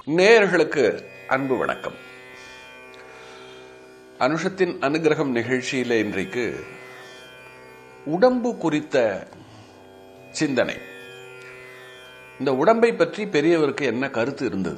நேயர்களுக்கு அன்பு வணக்கம் அனுஷத்தின் அனுகிரகம் நிகழ்ச்சியில இன்றைக்கு உடம்பு குறித்த சிந்தனை இந்த உடம்பை பற்றி பெரியவருக்கு என்ன கருத்து இருந்தது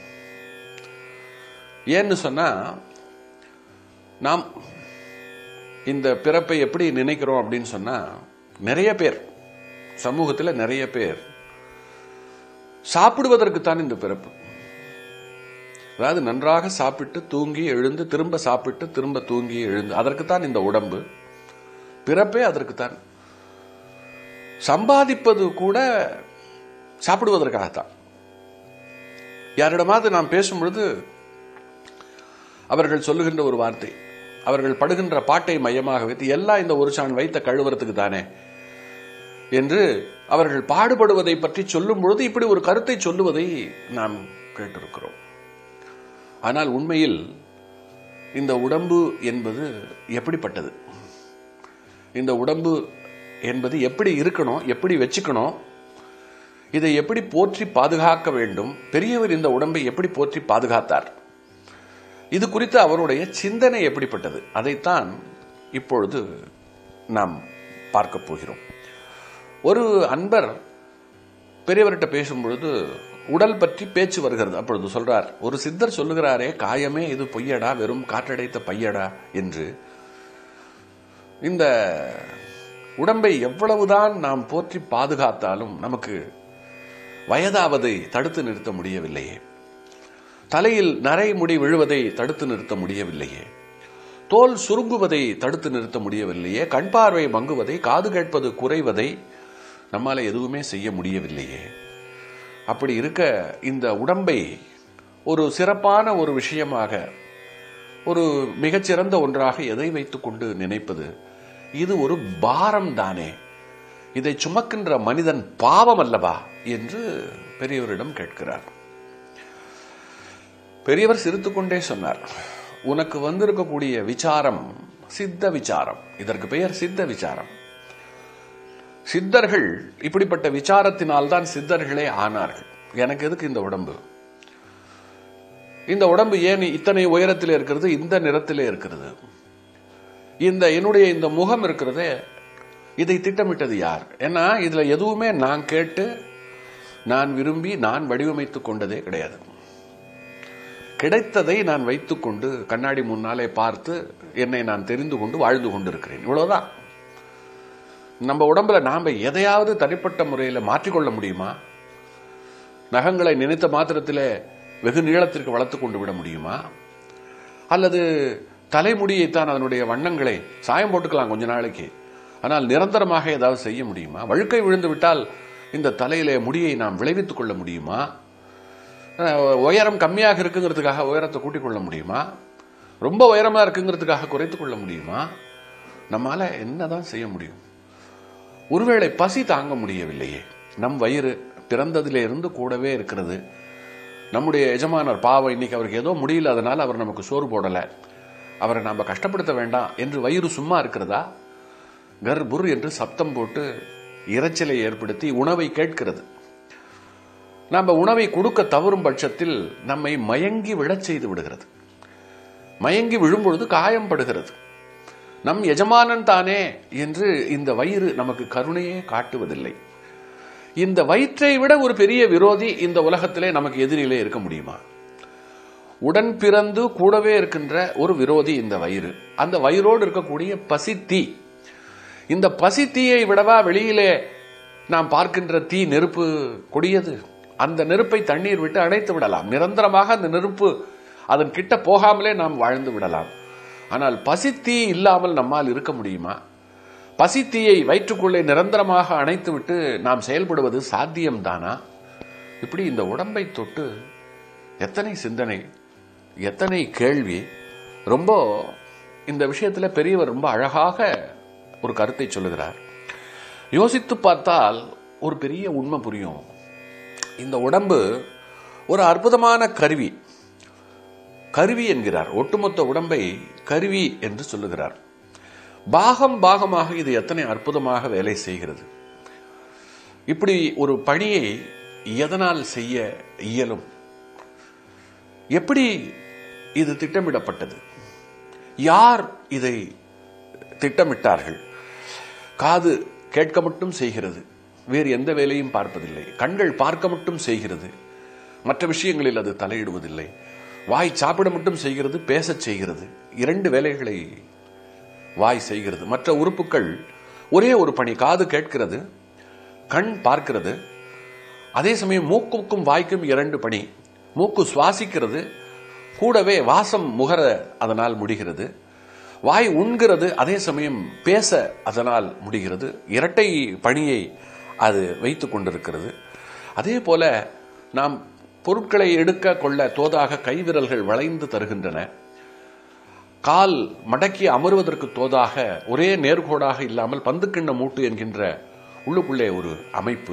ஏன்னு சொன்னா நாம் இந்த பிறப்பை எப்படி நினைக்கிறோம் அப்படின்னு சொன்னா நிறைய பேர் சமூகத்தில் நிறைய பேர் சாப்பிடுவதற்கு தான் இந்த பிறப்பு அதாவது நன்றாக சாப்பிட்டு தூங்கி எழுந்து திரும்ப சாப்பிட்டு திரும்ப தூங்கி எழுந்து அதற்குத்தான் இந்த உடம்பு பிறப்பே அதற்குத்தான் சம்பாதிப்பது கூட சாப்பிடுவதற்காகத்தான் யாரிடமாவது நாம் பேசும் பொழுது அவர்கள் சொல்லுகின்ற ஒரு வார்த்தை அவர்கள் படுகின்ற பாட்டை மையமாக வைத்து எல்லாம் இந்த ஒரு சான் வைத்த கழுவுறதுக்கு தானே என்று அவர்கள் பாடுபடுவதை பற்றி சொல்லும் பொழுது இப்படி ஒரு கருத்தை சொல்லுவதை நாம் கேட்டிருக்கிறோம் ஆனால் உண்மையில் இந்த உடம்பு என்பது எப்படிப்பட்டது இந்த உடம்பு என்பது எப்படி இருக்கணும் எப்படி வச்சுக்கணும் இதை எப்படி போற்றி பாதுகாக்க வேண்டும் பெரியவர் இந்த உடம்பை எப்படி போற்றி பாதுகாத்தார் இது குறித்து அவருடைய சிந்தனை எப்படிப்பட்டது அதைத்தான் இப்பொழுது நாம் பார்க்க போகிறோம் ஒரு அன்பர் பெரியவர்கிட்ட பேசும் பொழுது உடல் பற்றி பேச்சு வருகிறது அப்பொழுது சொல்றார் ஒரு சித்தர் சொல்லுகிறாரே காயமே இது பொய்யடா வெறும் காற்றடைத்த பையடா என்று இந்த உடம்பை எவ்வளவுதான் நாம் போற்றி பாதுகாத்தாலும் நமக்கு வயதாவதை தடுத்து நிறுத்த முடியவில்லையே தலையில் நரைமுடி விழுவதை தடுத்து நிறுத்த முடியவில்லையே தோல் சுருங்குவதை தடுத்து நிறுத்த முடியவில்லையே கண் பார்வை மங்குவதை காது கேட்பது குறைவதை நம்மால எதுவுமே செய்ய முடியவில்லையே அப்படி இருக்க இந்த உடம்பை ஒரு சிறப்பான ஒரு விஷயமாக ஒரு மிகச்சிறந்த ஒன்றாக எதை வைத்துக்கொண்டு நினைப்பது இது ஒரு பாரம் தானே இதை சுமக்கின்ற மனிதன் பாவம் அல்லவா என்று பெரியவரிடம் கேட்கிறார் பெரியவர் சிரித்துக்கொண்டே சொன்னார் உனக்கு வந்திருக்கக்கூடிய விசாரம் சித்த விசாரம் இதற்கு பெயர் சித்த விசாரம் சித்தர்கள் இப்படிப்பட்ட விசாரத்தினால் தான் சித்தர்களே ஆனார்கள் எனக்கு எதுக்கு இந்த உடம்பு இந்த உடம்பு ஏன் இத்தனை உயரத்தில் இருக்கிறது இந்த நிறத்திலே இருக்கிறது இந்த என்னுடைய இந்த முகம் இருக்கிறது இதை திட்டமிட்டது யார் ஏன்னா இதுல எதுவுமே நான் கேட்டு நான் விரும்பி நான் வடிவமைத்துக் கொண்டதே கிடையாது கிடைத்ததை நான் வைத்துக்கொண்டு கண்ணாடி முன்னாலே பார்த்து என்னை நான் தெரிந்து கொண்டு வாழ்ந்து கொண்டிருக்கிறேன் இவ்வளவுதான் நம்ம உடம்புல நாம எதையாவது தனிப்பட்ட முறையில் மாற்றிக்கொள்ள முடியுமா நகங்களை நினைத்த மாத்திரத்திலே வெகு நீளத்திற்கு வளர்த்து கொண்டு விட முடியுமா அல்லது தலைமுடியைத்தான் அதனுடைய வண்ணங்களை சாயம் போட்டுக்கலாம் கொஞ்ச நாளைக்கு ஆனால் நிரந்தரமாக ஏதாவது செய்ய முடியுமா வழுக்கை விழுந்து விட்டால் இந்த தலையிலே முடியை நாம் விளைவித்துக் கொள்ள முடியுமா உயரம் கம்மியாக இருக்குங்கிறதுக்காக உயரத்தை கூட்டிக் கொள்ள முடியுமா ரொம்ப உயரமா இருக்குங்கிறதுக்காக குறைத்துக் கொள்ள முடியுமா நம்மால என்னதான் செய்ய முடியும் ஒருவேளை பசி தாங்க முடியவில்லையே நம் வயிறு பிறந்ததிலே இருந்து கூடவே இருக்கிறது நம்முடைய எஜமானர் பாவம் இன்னைக்கு அவருக்கு ஏதோ முடியல அதனால அவர் நமக்கு சோறு போடல அவரை நாம கஷ்டப்படுத்த வேண்டாம் என்று வயிறு சும்மா இருக்கிறதா கர் புர் என்று சப்தம் போட்டு இரைச்சலை ஏற்படுத்தி உணவை கேட்கிறது நம்ம உணவை கொடுக்க தவறும் பட்சத்தில் நம்மை மயங்கி விழச் செய்து விடுகிறது மயங்கி விழும்பொழுது காயம் படுகிறது நம் எஜமானன் தானே என்று இந்த வயிறு நமக்கு கருணையே காட்டுவதில்லை இந்த வயிற்றை விட ஒரு பெரிய விரோதி இந்த உலகத்திலே நமக்கு எதிரிலே இருக்க முடியுமா உடன் பிறந்து கூடவே இருக்கின்ற ஒரு விரோதி இந்த வயிறு அந்த வயிறோடு இருக்கக்கூடிய பசி தீ இந்த பசி தீயை விடவா வெளியிலே நாம் பார்க்கின்ற தீ நெருப்பு கொடியது அந்த நெருப்பை தண்ணீர் விட்டு அணைத்து விடலாம் நிரந்தரமாக அந்த நெருப்பு அதன் கிட்ட போகாமலே நாம் வாழ்ந்து விடலாம் ஆனால் பசித்தீ இல்லாமல் நம்மால் இருக்க முடியுமா பசித்தீயை வயிற்றுக்குள்ளே நிரந்தரமாக அணைத்து விட்டு நாம் செயல்படுவது சாத்தியம்தானா இப்படி இந்த உடம்பை தொட்டு எத்தனை சிந்தனை எத்தனை கேள்வி ரொம்ப இந்த விஷயத்தில் பெரியவர் ரொம்ப அழகாக ஒரு கருத்தை சொல்லுகிறார் யோசித்து பார்த்தால் ஒரு பெரிய உண்மை புரியும் இந்த உடம்பு ஒரு அற்புதமான கருவி கருவி என்கிறார் ஒட்டுமொத்த உடம்பை கருவி என்று சொல்லுகிறார் பாகம் பாகமாக இது எத்தனை அற்புதமாக வேலை செய்கிறது இப்படி ஒரு பணியை எதனால் செய்ய இயலும் எப்படி இது திட்டமிடப்பட்டது யார் இதை திட்டமிட்டார்கள் காது கேட்க மட்டும் செய்கிறது வேறு எந்த வேலையும் பார்ப்பதில்லை கண்கள் பார்க்க மட்டும் செய்கிறது மற்ற விஷயங்களில் அது தலையிடுவதில்லை வாய் சாப்பிட மட்டும் செய்கிறது பேசச் செய்கிறது இரண்டு வேலைகளை வாய் செய்கிறது மற்ற உறுப்புகள் ஒரே ஒரு பணி காது கேட்கிறது கண் பார்க்கிறது அதே சமயம் மூக்குக்கும் வாய்க்கும் இரண்டு பணி மூக்கு சுவாசிக்கிறது கூடவே வாசம் முகர அதனால் முடிகிறது வாய் உண்கிறது அதே சமயம் பேச அதனால் முடிகிறது இரட்டை பணியை அது வைத்துக் கொண்டிருக்கிறது அதே போல நாம் பொருட்களை எடுக்க கொள்ள தோதாக கைவிரல்கள் வளைந்து தருகின்றன கால் மடக்கி அமருவதற்கு தோதாக ஒரே நேர்கோடாக இல்லாமல் பந்துக்கிண்ண மூட்டு என்கின்ற உள்ளுக்குள்ளே ஒரு அமைப்பு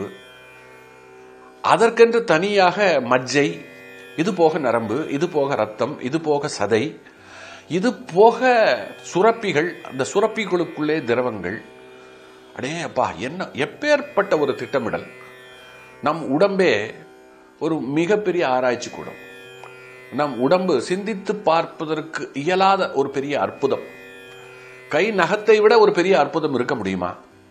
அதற்கென்று தனியாக மஜ்ஜை இது போக நரம்பு இது போக ரத்தம் இது போக சதை இது போக சுரப்பிகள் அந்த சுரப்பிகளுக்குள்ளே திரவங்கள் அடே அப்பா என்ன எப்பேற்பட்ட ஒரு திட்டமிடல் நம் உடம்பே ஒரு மிகப்பெரிய ஆராய்ச்சி கூடம் நம் உடம்பு சிந்தித்து பார்ப்பதற்கு இயலாத ஒரு பெரிய அற்புதம் கை நகத்தை விட ஒரு பெரிய அற்புதம் இருக்க முடியுமா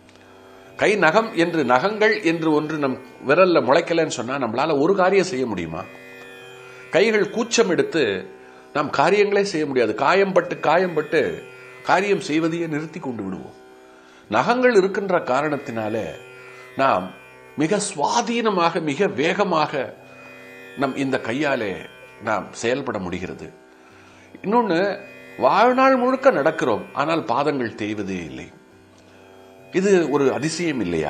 கை நகம் என்று நகங்கள் என்று ஒன்று நம் விரல்ல முளைக்கலன்னு சொன்னா நம்மளால ஒரு காரியம் செய்ய முடியுமா கைகள் கூச்சம் எடுத்து நாம் காரியங்களே செய்ய முடியாது காயம்பட்டு காயம்பட்டு காரியம் செய்வதையே நிறுத்தி கொண்டு விடுவோம் நகங்கள் இருக்கின்ற காரணத்தினாலே நாம் மிக சுவாதீனமாக மிக வேகமாக நம் இந்த கையாலே நாம் செயல்பட முடிகிறது இன்னொன்று வாழ்நாள் முழுக்க நடக்கிறோம் ஆனால் பாதங்கள் தேய்வதே இல்லை இது ஒரு அதிசயம் இல்லையா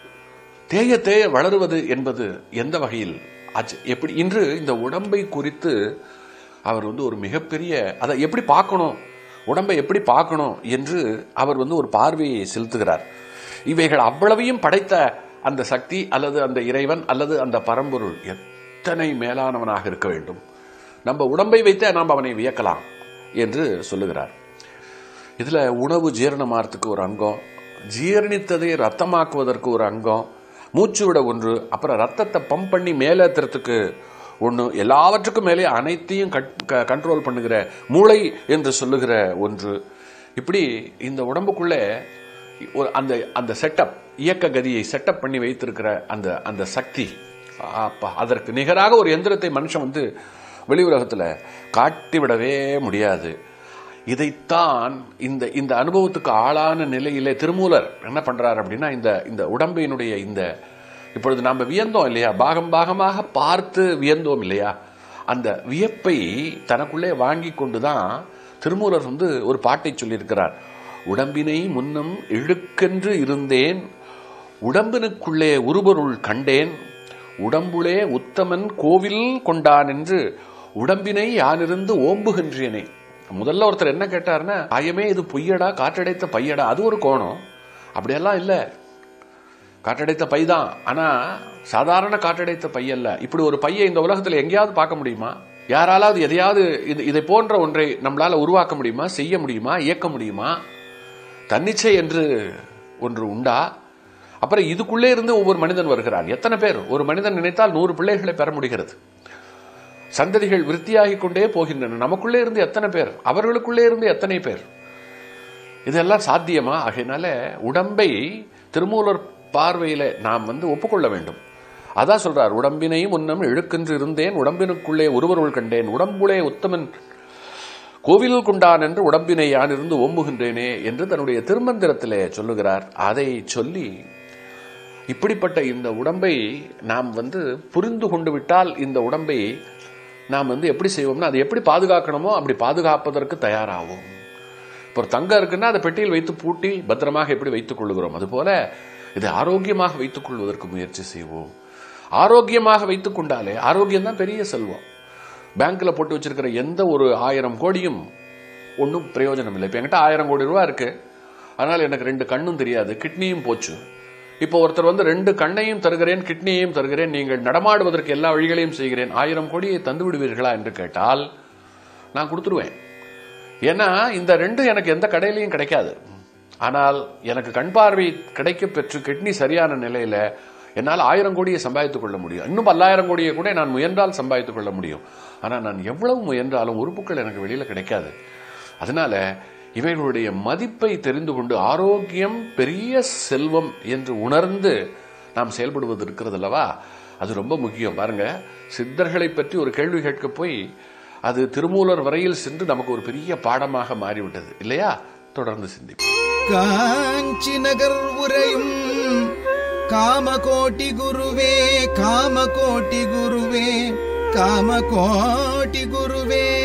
தேய தேய வளருவது என்பது எந்த வகையில் ஆச்சு எப்படி இன்று இந்த உடம்பை குறித்து அவர் வந்து ஒரு மிகப்பெரிய அதை எப்படி பார்க்கணும் உடம்பை எப்படி பார்க்கணும் என்று அவர் வந்து ஒரு பார்வையை செலுத்துகிறார் இவைகள் அவ்வளவையும் படைத்த அந்த சக்தி அல்லது அந்த இறைவன் அல்லது அந்த பரம்பொருள் எத்தனை மேலானவனாக இருக்க வேண்டும் நம்ம உடம்பை வைத்தே நாம் அவனை வியக்கலாம் என்று சொல்லுகிறார் இதுல உணவு ஜீரணமாகறதுக்கு ஒரு அங்கம் ஜீரணித்ததை ரத்தமாக்குவதற்கு ஒரு அங்கம் மூச்சு விட ஒன்று அப்புறம் ரத்தத்தை பம்ப் பண்ணி மேலேத்துறதுக்கு ஒன்று எல்லாவற்றுக்கும் மேலே அனைத்தையும் கண்ட்ரோல் பண்ணுகிற மூளை என்று சொல்லுகிற ஒன்று இப்படி இந்த உடம்புக்குள்ளே ஒரு அந்த அந்த செட்டப் இயக்க கதியை செட்டப் பண்ணி வைத்திருக்கிற அந்த அந்த சக்தி அப்பா அதற்கு நிகராக ஒரு எந்திரத்தை மனுஷன் வந்து வெளி உலகத்தில் காட்டிவிடவே முடியாது இதைத்தான் இந்த இந்த அனுபவத்துக்கு ஆளான நிலையிலே திருமூலர் என்ன பண்றார் அப்படின்னா இந்த இந்த உடம்பினுடைய இந்த இப்பொழுது நாம் வியந்தோம் இல்லையா பாகம் பாகமாக பார்த்து வியந்தோம் இல்லையா அந்த வியப்பை தனக்குள்ளே வாங்கி கொண்டுதான் திருமூலர் வந்து ஒரு பாட்டை சொல்லியிருக்கிறார் உடம்பினை முன்னம் இழுக்கென்று இருந்தேன் உடம்பினுக்குள்ளே உருபொருள் கண்டேன் உடம்புளே உத்தமன் கோவில் கொண்டான் என்று உடம்பினை யானிருந்து ஓம்புகின்றேனே முதல்ல ஒருத்தர் என்ன கேட்டாருன்னா ஆயமே இது பொய்யடா காற்றடைத்த பையடா அது ஒரு கோணம் அப்படியெல்லாம் இல்லை காற்றடைத்த பை தான் ஆனா சாதாரண காற்றடைத்த பை அல்ல இப்படி ஒரு பையை இந்த உலகத்தில் எங்கேயாவது பார்க்க முடியுமா யாராலாவது எதையாவது இது இதை போன்ற ஒன்றை நம்மளால உருவாக்க முடியுமா செய்ய முடியுமா இயக்க முடியுமா தன்னிச்சை என்று ஒன்று உண்டா அப்புறம் இதுக்குள்ளே இருந்து ஒவ்வொரு மனிதன் வருகிறான் எத்தனை பேர் ஒரு மனிதன் நினைத்தால் நூறு பிள்ளைகளை பெற முடிகிறது சந்ததிகள் விருத்தியாகி கொண்டே போகின்றன நமக்குள்ளே இருந்து எத்தனை பேர் அவர்களுக்குள்ளே இருந்து எத்தனை பேர் இதெல்லாம் சாத்தியமா ஆகையினால உடம்பை திருமூலர் பார்வையில நாம் வந்து ஒப்புக்கொள்ள வேண்டும் அதான் சொல்றார் உடம்பினையும் முன்னம் இழுக்கென்று இருந்தேன் உடம்பினுக்குள்ளே ஒருவருள் கண்டேன் உடம்புலே உத்தமன் கோவில் கொண்டான் என்று உடம்பினை யான் இருந்து ஓம்புகின்றேனே என்று தன்னுடைய திருமந்திரத்திலே சொல்லுகிறார் அதை சொல்லி இப்படிப்பட்ட இந்த உடம்பை நாம் வந்து புரிந்து கொண்டு விட்டால் இந்த உடம்பை நாம் வந்து எப்படி செய்வோம்னா அதை எப்படி பாதுகாக்கணுமோ அப்படி பாதுகாப்பதற்கு தயாராகும் இப்போ ஒரு தங்கம் இருக்குன்னா அதை பெட்டியில் வைத்து பூட்டி பத்திரமாக எப்படி வைத்துக் கொள்ளுகிறோம் அதுபோல இதை ஆரோக்கியமாக வைத்துக் கொள்வதற்கு முயற்சி செய்வோம் ஆரோக்கியமாக வைத்துக் கொண்டாலே ஆரோக்கியம் தான் பெரிய செல்வம் பேங்க்ல போட்டு வச்சிருக்கிற எந்த ஒரு ஆயிரம் கோடியும் ஒன்றும் பிரயோஜனம் இல்லை இப்போ என்கிட்ட ஆயிரம் கோடி ரூபா இருக்கு அதனால் எனக்கு ரெண்டு கண்ணும் தெரியாது கிட்னியும் போச்சு இப்போ ஒருத்தர் வந்து ரெண்டு கண்ணையும் தருகிறேன் கிட்னியையும் தருகிறேன் நீங்கள் நடமாடுவதற்கு எல்லா வழிகளையும் செய்கிறேன் ஆயிரம் கோடியை தந்து விடுவீர்களா என்று கேட்டால் நான் கொடுத்துருவேன் ஏன்னா இந்த ரெண்டு எனக்கு எந்த கடையிலையும் கிடைக்காது ஆனால் எனக்கு கண் பார்வை கிடைக்க பெற்று கிட்னி சரியான நிலையில என்னால் ஆயிரம் கோடியை சம்பாதித்துக் கொள்ள முடியும் இன்னும் பல்லாயிரம் கோடியை கூட நான் முயன்றால் சம்பாதித்துக் கொள்ள முடியும் ஆனால் நான் எவ்வளவு முயன்றாலும் உறுப்புகள் எனக்கு வெளியில் கிடைக்காது அதனால இவைகளுடைய மதிப்பை தெரிந்து கொண்டு ஆரோக்கியம் பெரிய செல்வம் என்று உணர்ந்து நாம் செயல்படுவது இருக்கிறது அல்லவா அது ரொம்ப முக்கியம் பாருங்க சித்தர்களை பற்றி ஒரு கேள்வி கேட்க போய் அது திருமூலர் வரையில் சென்று நமக்கு ஒரு பெரிய பாடமாக மாறிவிட்டது இல்லையா தொடர்ந்து சிந்திப்போம் காஞ்சி நகர் உரையும் காமகோட்டி குருவே காமகோட்டி குருவே காமகோட்டி குருவே